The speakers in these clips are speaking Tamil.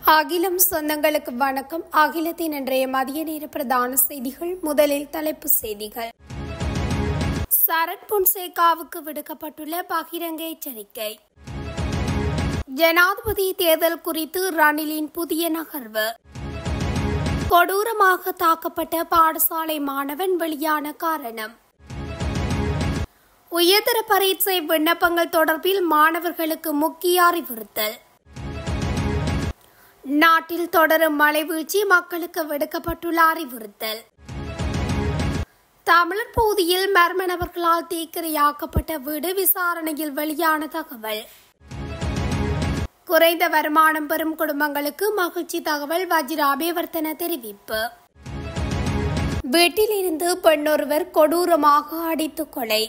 அகிலம் சொந்தங்களுக்கு வணக்கம் அகிலத்தின் இன்றைய மதிய நேர பிரதான செய்திகள் முதலில் தலைப்பு செய்திகள் சரத் பொன்சேகாவுக்கு விடுக்கப்பட்டுள்ள பகிரங்க எச்சரிக்கை ஜனாதிபதி தேர்தல் குறித்து ரணிலின் புதிய நகர்வு கொடூரமாக தாக்கப்பட்ட பாடசாலை மாணவன் வெளியான காரணம் உயர்தர பரீட்சை விண்ணப்பங்கள் தொடர்பில் மாணவர்களுக்கு முக்கிய அறிவுறுத்தல் நாட்டில் தொடரும் மழை வீழ்ச்சி மக்களுக்கு விடுக்கப்பட்டுள்ள அறிவுறுத்தல் தமிழர் பகுதியில் மர்ம நபர்களால் தீக்கிரையாக்கப்பட்ட வீடு விசாரணையில் வெளியான தகவல் குறைந்த வருமானம் பெறும் குடும்பங்களுக்கு மகிழ்ச்சி தகவல் வஜ்ர அபிவர்த்தன தெரிவிப்பு வீட்டிலிருந்து பெண்ணொருவர் கொடூரமாக அடித்து கொலை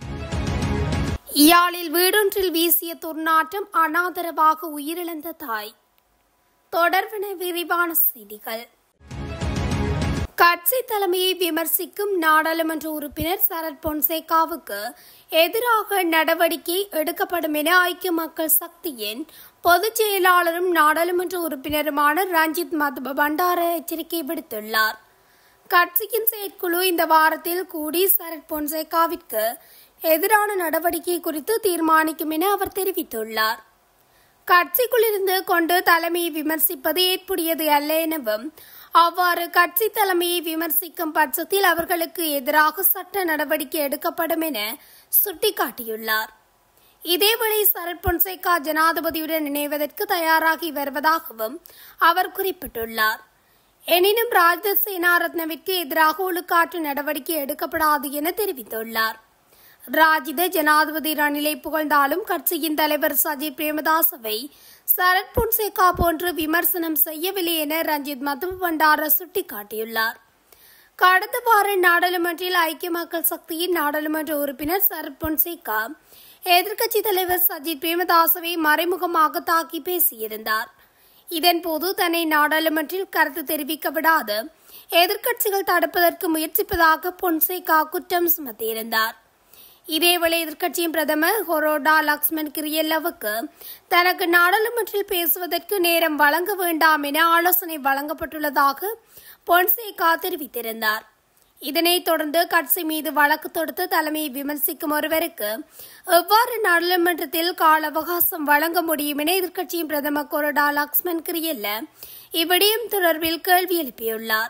யாழில் வீடொன்றில் வீசிய துர்நாற்றம் அனாதரவாக உயிரிழந்த தாய் தொடர்பென விரிவான செய்திகள் கட்சி தலைமையை விமர்சிக்கும் நாடாளுமன்ற உறுப்பினர் சரத் பொன்சேகாவுக்கு எதிராக நடவடிக்கை எடுக்கப்படும் என ஐக்கிய மக்கள் சக்தியின் பொதுச் செயலாளரும் நாடாளுமன்ற உறுப்பினருமான ரஞ்சித் மதுப பண்டார எச்சரிக்கை விடுத்துள்ளார் கட்சியின் செயற்குழு இந்த வாரத்தில் கூடி சரத் பொன்சேகாவிற்கு எதிரான நடவடிக்கை குறித்து தீர்மானிக்கும் என அவர் தெரிவித்துள்ளார் கட்சிக்குள்ளிருந்து கொண்டு தலைமையை விமர்சிப்பது ஏற்புடையது அல்ல எனவும் அவ்வாறு கட்சி தலைமையை விமர்சிக்கும் பட்சத்தில் அவர்களுக்கு எதிராக சட்ட நடவடிக்கை எடுக்கப்படும் என சுட்டிக்காட்டியுள்ளார் இதேவேளை சரத் பொன்சேகா ஜனாதிபதியுடன் இணைவதற்கு தயாராகி வருவதாகவும் அவர் குறிப்பிட்டுள்ளார் எனினும் ராஜத சேனாரத்னவிற்கு எதிராக ஒழுக்காற்று நடவடிக்கை எடுக்கப்படாது என தெரிவித்துள்ளார் ராஜித ஜனாதிபதி ரணிலை புகழ்ந்தாலும் கட்சியின் தலைவர் சஜித் பிரேமதாசவை சரத் பொன்சேகா போன்று விமர்சனம் செய்யவில்லை என ரஞ்சித் மது பண்டார சுட்டிக்காட்டியுள்ளார் கடந்த வார நாடாளுமன்றில் ஐக்கிய மக்கள் சக்தியின் நாடாளுமன்ற உறுப்பினர் சரத் பொன்சேகா எதிர்க்கட்சி தலைவர் சஜித் பிரேமதாசவை மறைமுகமாக தாக்கி பேசியிருந்தார் இதன்போது தன்னை நாடாளுமன்றில் கருத்து தெரிவிக்க விடாது எதிர்க்கட்சிகள் தடுப்பதற்கு முயற்சிப்பதாக பொன்சேகா குற்றம் சுமத்தியிருந்தார் இதேவேளை எதிர்க்கட்சியின் பிரதமர் ஹொரோடா லக்ஷ்மன் கிரியல்லவுக்கு தனக்கு நாடாளுமன்றில் பேசுவதற்கு நேரம் வழங்க வேண்டாம் என ஆலோசனை வழங்கப்பட்டுள்ளதாக பொன்சேகா தெரிவித்திருந்தார் இதனைத் தொடர்ந்து கட்சி மீது வழக்கு தொடுத்து தலைமையை விமர்சிக்கும் ஒருவருக்கு எவ்வாறு நாடாளுமன்றத்தில் கால அவகாசம் வழங்க முடியும் என எதிர்க்கட்சியின் பிரதமர் கொரோடா லக்ஷ்மன் கிரியல்ல இவ்விடயம் தொடர்பில் கேள்வி எழுப்பியுள்ளார்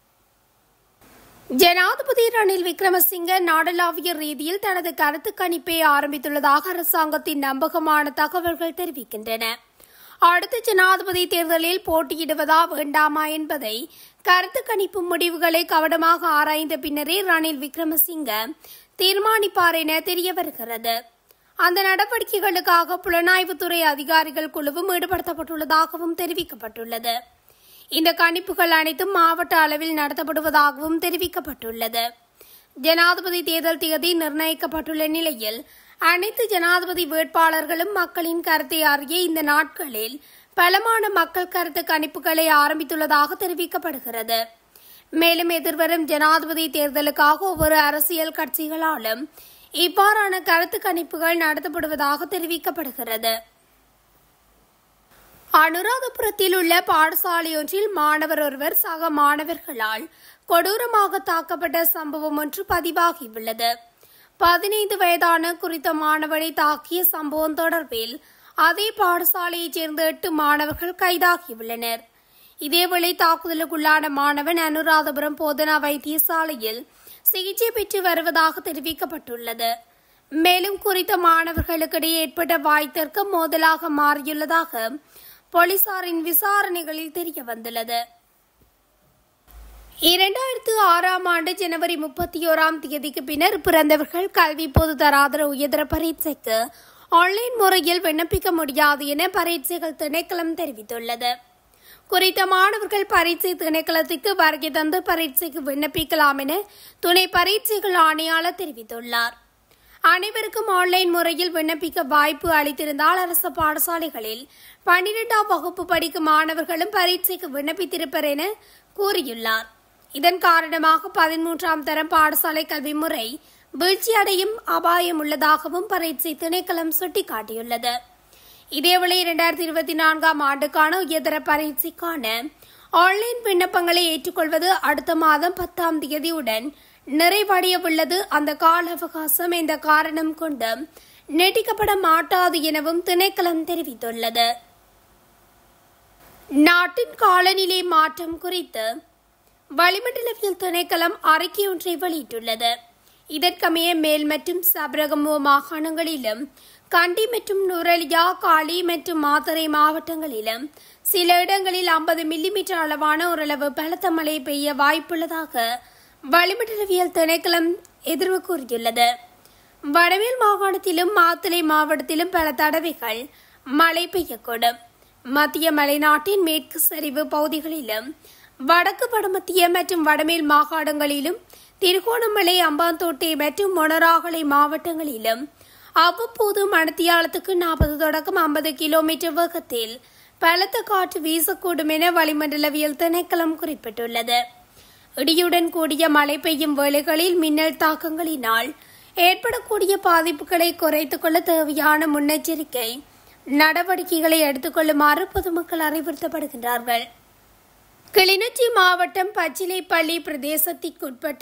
ஜனாதிபதி ரணில் விக்ரமசிங்க நாடளாவிய ரீதியில் தனது கருத்து கணிப்பை ஆரம்பித்துள்ளதாக அரசாங்கத்தின் நம்பகமான தகவல்கள் தெரிவிக்கின்றன அடுத்த ஜனாதிபதி தேர்தலில் போட்டியிடுவதா வேண்டாமா என்பதை கருத்து கணிப்பு முடிவுகளை கவனமாக ஆராய்ந்த பின்னரே ரணில் விக்ரமசிங்க தீர்மானிப்பார் என தெரிய வருகிறது அந்த நடவடிக்கைகளுக்காக புலனாய்வுத்துறை அதிகாரிகள் குழுவும் ஈடுபடுத்தப்பட்டுள்ளதாகவும் தெரிவிக்கப்பட்டுள்ளது இந்த கணிப்புகள் அனைத்தும் மாவட்ட அளவில் நடத்தப்படுவதாகவும் தெரிவிக்கப்பட்டுள்ளது ஜனாதிபதி தேர்தல் தேதி நிர்ணயிக்கப்பட்டுள்ள நிலையில் அனைத்து ஜனாதிபதி வேட்பாளர்களும் மக்களின் கருத்தை அறிய இந்த நாட்களில் பலமான மக்கள் கருத்து கணிப்புகளை ஆரம்பித்துள்ளதாக தெரிவிக்கப்படுகிறது மேலும் எதிர்வரும் ஜனாதிபதி தேர்தலுக்காக ஒவ்வொரு அரசியல் கட்சிகளாலும் இவ்வாறான கருத்து கணிப்புகள் நடத்தப்படுவதாக தெரிவிக்கப்படுகிறது அனுராதபுரத்தில் உள்ள பாடசாலையொன்றில் மாணவர் ஒருவர் சக மாணவர்களால் கொடூரமாக தாக்கப்பட்ட சம்பவம் ஒன்று பதிவாகியுள்ளது பதினைந்து வயதான குறித்த மாணவனை தாக்கிய சம்பவம் தொடர்பில் அதே பாடசாலையைச் சேர்ந்த எட்டு மாணவர்கள் கைதாகியுள்ளனர் இதேவேளை தாக்குதலுக்குள்ளான மாணவன் அனுராதபுரம் போதனா வைத்தியசாலையில் சிகிச்சை பெற்று வருவதாக தெரிவிக்கப்பட்டுள்ளது மேலும் குறித்த மாணவர்களுக்கிடையே ஏற்பட்ட வாய்த்தர்க்கம் மோதலாக மாறியுள்ளதாக போலீசாரின் விசாரணைகளில் தெரிய வந்துள்ளது இரண்டாயிரத்து ஆறாம் ஆண்டு ஜனவரி முப்பத்தி ஓராம் தேதிக்கு பின்னர் பிறந்தவர்கள் கல்வி பொது தராதர உயர்தர பரீட்சைக்கு ஆன்லைன் முறையில் விண்ணப்பிக்க முடியாது என பரீட்சைகள் திணைக்களம் தெரிவித்துள்ளது குறித்த மாணவர்கள் பரீட்சை திணைக்களத்துக்கு வருகை தந்து பரீட்சைக்கு விண்ணப்பிக்கலாம் என துணை பரீட்சைகள் ஆணையாளர் தெரிவித்துள்ளார் அனைவருக்கும் ஆன்லைன் முறையில் விண்ணப்பிக்க வாய்ப்பு அளித்திருந்தால் அரசு பாடசாலைகளில் பன்னிரெண்டாம் வகுப்பு படிக்கும் மாணவர்களும் பரீட்சைக்கு விண்ணப்பித்திருப்பர் என கூறியுள்ளார் இதன் காரணமாக பதிமூன்றாம் தரம் பாடசாலை கல்வி முறை வீழ்ச்சியடையும் அபாயம் உள்ளதாகவும் பரீட்சை திணைக்களம் சுட்டிக்காட்டியுள்ளது இதேவேளை இரண்டாயிரத்தி இருபத்தி நான்காம் ஆண்டுக்கான உயர்தர பரீட்சைக்கான ஆன்லைன் விண்ணப்பங்களை ஏற்றுக்கொள்வது அடுத்த மாதம் பத்தாம் தேதியுடன் நிறைவடையவுள்ளது அந்த கால அவகாசம் இந்த காரணம் கொண்டு நீட்டிக்கப்பட மாட்டாது எனவும் திணைக்களம் தெரிவித்துள்ளது நாட்டின் காலநிலை மாற்றம் குறித்து வளிமண்டலவியல் திணைக்களம் அறிக்கை ஒன்றை வெளியிட்டுள்ளது இதற்கமைய மேல் மற்றும் சபரகமு மாகாணங்களிலும் கண்டி மற்றும் நுரலியா காலி மற்றும் மாத்தறை மாவட்டங்களிலும் சில இடங்களில் ஐம்பது மில்லிமீட்டர் அளவான ஓரளவு பலத்த மழை பெய்ய வாய்ப்புள்ளதாக வளிமண்டலவியல் திணைக்களம் எதிர்வு கூறியுள்ளது வடமேல் மாகாணத்திலும் மாத்தளை மாவட்டத்திலும் பல தடவைகள் மழை பெய்யக்கூடும் மத்திய மலைநாட்டின் மேற்கு சரிவு பகுதிகளிலும் வடக்கு வடமத்திய மற்றும் வடமேல் மாகாணங்களிலும் திருகோணமலை அம்பாந்தோட்டை மற்றும் மொனராகலை மாவட்டங்களிலும் அவ்வப்போது மணத்தியாலத்துக்கு நாற்பது தொடக்கம் ஐம்பது கிலோமீட்டர் வேகத்தில் பலத்த காற்று வீசக்கூடும் என வளிமண்டலவியல் திணைக்களம் குறிப்பிட்டுள்ளது இடியுடன் கூடிய மழை பெய்யும் வேளைகளில் மின்னல் தாக்கங்களினால் ஏற்படக்கூடிய பாதிப்புகளை குறைத்துக் கொள்ள தேவையான முன்னெச்சரிக்கை நடவடிக்கைகளை எடுத்துக்கொள்ளுமாறு பொதுமக்கள் அறிவுறுத்தப்படுகின்றார்கள் கிளிநொச்சி மாவட்டம் பச்சிலைப்பள்ளி பிரதேசத்திற்குட்பட்ட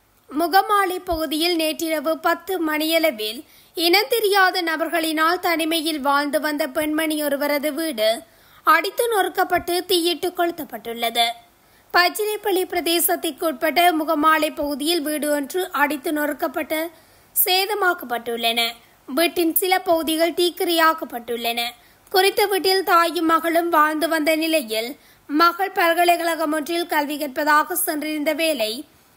முகமாலை பகுதியில் நேற்றிரவு பத்து மணியளவில் இனந்தெரியாத நபர்களினால் தனிமையில் வாழ்ந்து வந்த பெண்மணி ஒருவரது வீடு அடித்து நொறுக்கப்பட்டு தீயிட்டு கொளுத்தப்பட்டுள்ளது பச்சிலைப்பள்ளி பிரதேசத்திற்குட்பட்ட முகமாலை பகுதியில் வீடு ஒன்று அடித்து நொறுக்கப்பட்டு சேதமாக்கப்பட்டுள்ளன வீட்டின் சில பகுதிகள் தீக்கிரையாக்கப்பட்டுள்ளன குறித்த வீட்டில் தாயும் மகளும் வாழ்ந்து வந்த நிலையில் மகள் பல்கலைக்கழகம் ஒன்றில் கல்வி கற்பதாக சென்றிருந்த வேளை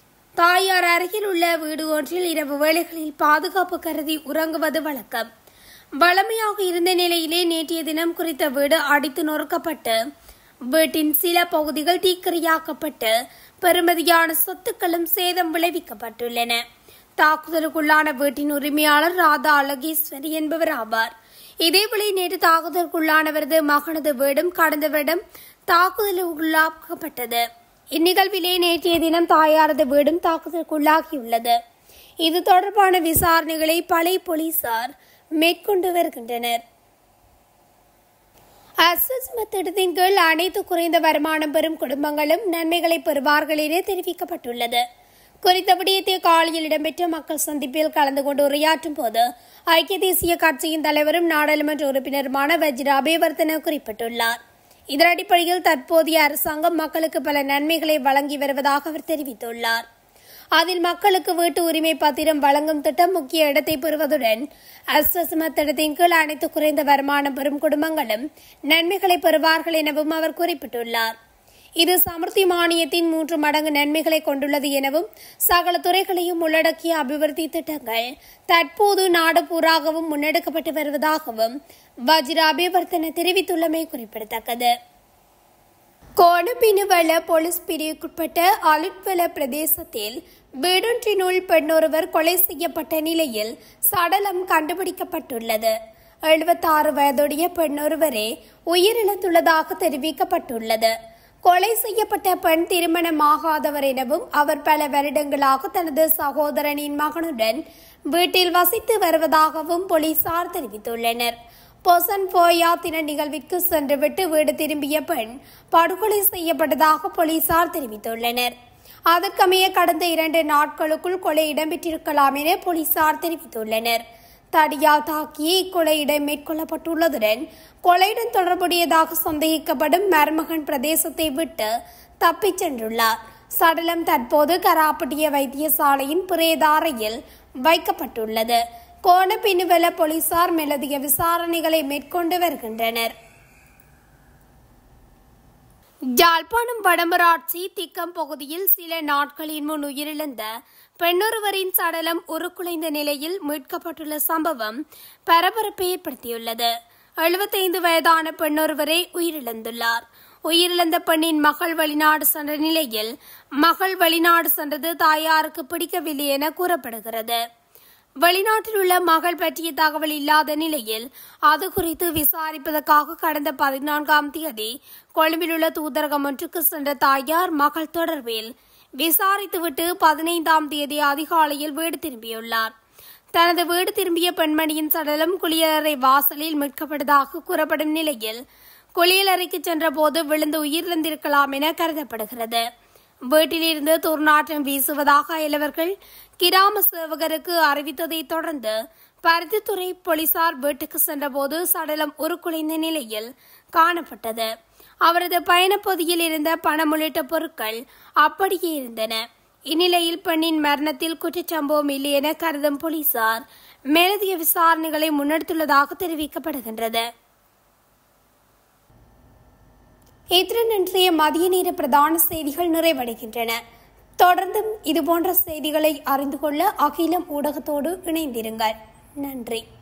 தாயார் அருகில் உள்ள வீடு ஒன்றில் இரவு வேளைகளில் பாதுகாப்பு கருதி உறங்குவது வழக்கம் வளமையாக இருந்த நிலையிலே நேற்றைய தினம் குறித்த வீடு அடித்து நொறுக்கப்பட்டு வீட்டின் சில பகுதிகள் தீக்கிரையாக்கப்பட்டு பெருமதியான சொத்துக்களும் சேதம் விளைவிக்கப்பட்டுள்ளன தாக்குதலுக்குள்ளான வீட்டின் உரிமையாளர் ராதா அழகேஸ்வரி என்பவர் ஆவார் இதேவேளை நேற்று தாக்குதலுக்குள்ளானவரது மகனது வீடும் கடந்த வருடம் தாக்குதலுக்குள்ளாக்கப்பட்டது இந்நிகழ்விலே நேற்றைய தினம் தாயாரது வீடும் தாக்குதலுக்குள்ளாகியுள்ளது இது தொடர்பான விசாரணைகளை பழைய போலீசார் மேற்கொண்டு வருகின்றனர் அசஸ்மெண்ட் திட்டத்தின் கீழ் அனைத்து குறைந்த வருமானம் பெறும் குடும்பங்களும் நன்மைகளை பெறுவார்கள் என தெரிவிக்கப்பட்டுள்ளது குறித்த விடயத்தை காலையில் இடம்பெற்ற மக்கள் சந்திப்பில் கலந்து கொண்டு உரையாற்றும் போது ஐக்கிய தேசிய கட்சியின் தலைவரும் நாடாளுமன்ற உறுப்பினருமான வஜ்ர அபேவர்த்தன குறிப்பிட்டுள்ளார் இதன் அடிப்படையில் தற்போதைய அரசாங்கம் மக்களுக்கு பல நன்மைகளை வழங்கி வருவதாக அவர் தெரிவித்துள்ளார் அதில் மக்களுக்கு வீட்டு உரிமை பத்திரம் வழங்கும் திட்டம் முக்கிய இடத்தை பெறுவதுடன் அஸ்வசம திட்டத்தின் கீழ் அனைத்து குறைந்த வருமானம் பெறும் குடும்பங்களும் நன்மைகளை பெறுவார்கள் எனவும் அவர் குறிப்பிட்டுள்ளார் இது சமர்த்தி மானியத்தின் மூன்று மடங்கு நன்மைகளை கொண்டுள்ளது எனவும் சகல துறைகளையும் உள்ளடக்கிய அபிவிருத்தி திட்டங்கள் தற்போது நாடு பூராகவும் முன்னெடுக்கப்பட்டு வருவதாகவும் வஜ்ர அபிவர்த்தன தெரிவித்துள்ளமை குறிப்பிடத்தக்கது கோணப்பினுவல போலீஸ் பிரிவுக்குட்பட்ட அலுட்வல பிரதேசத்தில் வீடொன்றினுள் பெண்ணொருவர் கொலை செய்யப்பட்ட நிலையில் சடலம் கண்டுபிடிக்கப்பட்டுள்ளது எழுபத்தாறு வயதுடைய பெண்ணொருவரே உயிரிழந்துள்ளதாக தெரிவிக்கப்பட்டுள்ளது கொலை செய்யப்பட்ட பெண் திருமணமாகாதவர் எனவும் அவர் பல வருடங்களாக தனது சகோதரனின் மகனுடன் வீட்டில் வசித்து வருவதாகவும் போலீசார் தெரிவித்துள்ளனர் பொசன் போயா தின நிகழ்விற்கு சென்றுவிட்டு வீடு திரும்பிய பெண் படுகொலை செய்யப்பட்டதாக போலீசார் தெரிவித்துள்ளனர் அதற்கமைய கடந்த இரண்டு நாட்களுக்குள் கொலை இடம்பெற்றிருக்கலாம் என போலீசார் தெரிவித்துள்ளனர் தடியால் தாக்கிய இக்கொலையிடம் மேற்கொள்ளப்பட்டுள்ளதுடன் கொலையுடன் தொடர்புடையதாக சந்தேகிக்கப்படும் மருமகன் பிரதேசத்தை விட்டு தப்பிச் சென்றுள்ளார் சடலம் தற்போது கராப்பட்டிய வைத்தியசாலையின் பிரேதாரையில் வைக்கப்பட்டுள்ளது கோணப்பினுவல போலீசார் மேலதிக விசாரணைகளை மேற்கொண்டு வருகின்றனர் யாழ்ப்பாணம் வடமராட்சி திக்கம் பகுதியில் சில நாட்களின் முன் உயிரிழந்த பெண்ணொருவரின் சடலம் உருக்குலைந்த நிலையில் மீட்கப்பட்டுள்ள சம்பவம் பரபரப்பை ஏற்படுத்தியுள்ளது எழுபத்தைந்து வயதான பெண்ணொருவரே உயிரிழந்துள்ளார் உயிரிழந்த பெண்ணின் மகள் வெளிநாடு சென்ற நிலையில் மகள் வெளிநாடு சென்றது தாயாருக்கு பிடிக்கவில்லை என கூறப்படுகிறது வெளிநாட்டில் உள்ள மகள் பற்றிய தகவல் இல்லாத நிலையில் அது குறித்து விசாரிப்பதற்காக கடந்த பதினான்காம் தேதி கொழும்பில் உள்ள தூதரகம் ஒன்றுக்கு சென்ற தாயார் மகள் தொடர்பில் விசாரித்துவிட்டு பதினைந்தாம் தேதி அதிகாலையில் வீடு திரும்பியுள்ளார் தனது வீடு திரும்பிய பெண்மணியின் சடலம் குளியலறை வாசலில் மீட்கப்பட்டதாக கூறப்படும் நிலையில் குளியலறைக்கு சென்றபோது விழுந்து உயிரிழந்திருக்கலாம் என கருதப்படுகிறது வீட்டிலிருந்து துர்நாற்றம் வீசுவதாக அயலவர்கள் கிராம சேவகருக்கு அறிவித்ததைத் தொடர்ந்து பருத்தித்துறை போலீசார் வீட்டுக்கு சென்றபோது சடலம் உருக்குலைந்த நிலையில் காணப்பட்டது அவரது பயணப்பகுதியில் இருந்த பணம் உள்ளிட்ட பொருட்கள் அப்படியே இருந்தன இந்நிலையில் பெண்ணின் மரணத்தில் குற்றச்சம்பவம் இல்லை என கருதும் போலீசார் மேலதிக விசாரணைகளை முன்னெடுத்துள்ளதாக தெரிவிக்கப்படுகின்றது இத்துடன் இன்றைய மதிய நேர பிரதான செய்திகள் நிறைவடைகின்றன தொடர்ந்தும் இதுபோன்ற செய்திகளை அறிந்து கொள்ள அகிலம் ஊடகத்தோடு இணைந்திருங்கள் நன்றி